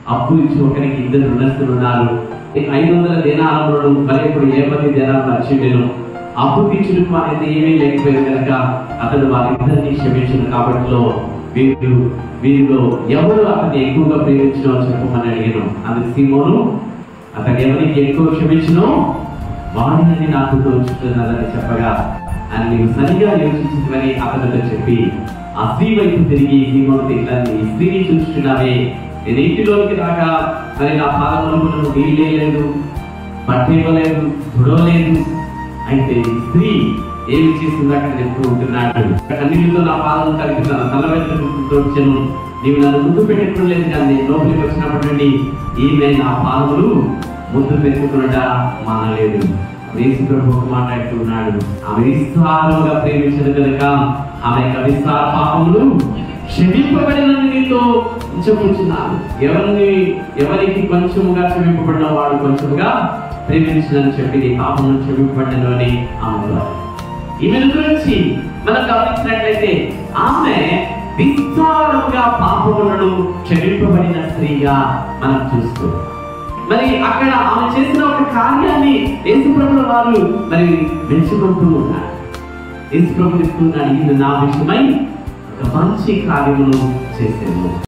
అప్పు ఇచ్చి ఒకరికి ఇద్దరు రుణస్తులు ఉన్నారు ఐదు వందల దినాలను మరి ఇప్పుడు ఏ పది దినాలు వచ్చిండేను అప్పు తీర్చుడు అనేది ఏమీ లేకపోయింది కనుక అతడు వారిద్దరిని క్షమించిన కాబట్టిలో వీరు వీరిలో ఎవరు అతన్ని ఎక్కువగా ప్రేమించడం అని చెప్పమని అడిగాను అది సీమోను అతను ఎవరికి ఎక్కువ క్షమించను వాడిని నాకు తోచుతున్నదని చెప్పగా అని నీవు సరిగా యోచించుకుని అతనితో చెప్పి ఆ స్త్రీ వైపు తిరిగి సీమోను ఇట్లా ఈ స్త్రీని చూస్తున్నావే నేను ఇంటిలోకి రాక మరి నా పాదములకు నీళ్ళే లేదు పట్టు ఇవ్వలేదు తుడవలేదు అయితే ఈ స్త్రీ ఏమి చేస్తుందో అక్కడ చెప్తూ ఉంటున్నాడు కన్నీళ్ళతో నా పాదం కలిపి తన తల వచ్చాను నీవు నన్ను ముద్దు పెట్టడం లేదు కానీ నేను లోపలికి వచ్చినప్పటి నుండి ఈమె నా పాదములు ముద్దు పెట్టుకున్నట మానలేదు వేసి ప్రభు మాట్లాడుతున్నాడు ఆమె విస్తారంగా ప్రేమించదు కనుక ఆమె యొక్క విస్తార పాపములు క్షమింపబడిన నీతో చెప్పుచున్నాను ఎవరిని ఎవరికి కొంచెముగా క్షమింపబడిన వాడు కొంచెముగా ప్రేమించదని చెప్పి నీ పాపములు క్షమింపబడిన అని ఆమె ఈమె గురించి మనం గమనించినట్లయితే ఆమె విస్తారంగా పాపములను క్షమింపబడిన స్త్రీగా మనం చూస్తూ మరి అక్కడ ఆమె చేసిన ఒక కార్యాన్ని యేసుప్రభుల వారు మరి మెచ్చుకుంటూ ఉన్నారు యేసుప్రభు ఇస్తున్నాడు ఇది నా విషయమై ఒక మంచి కార్యమును చేసేది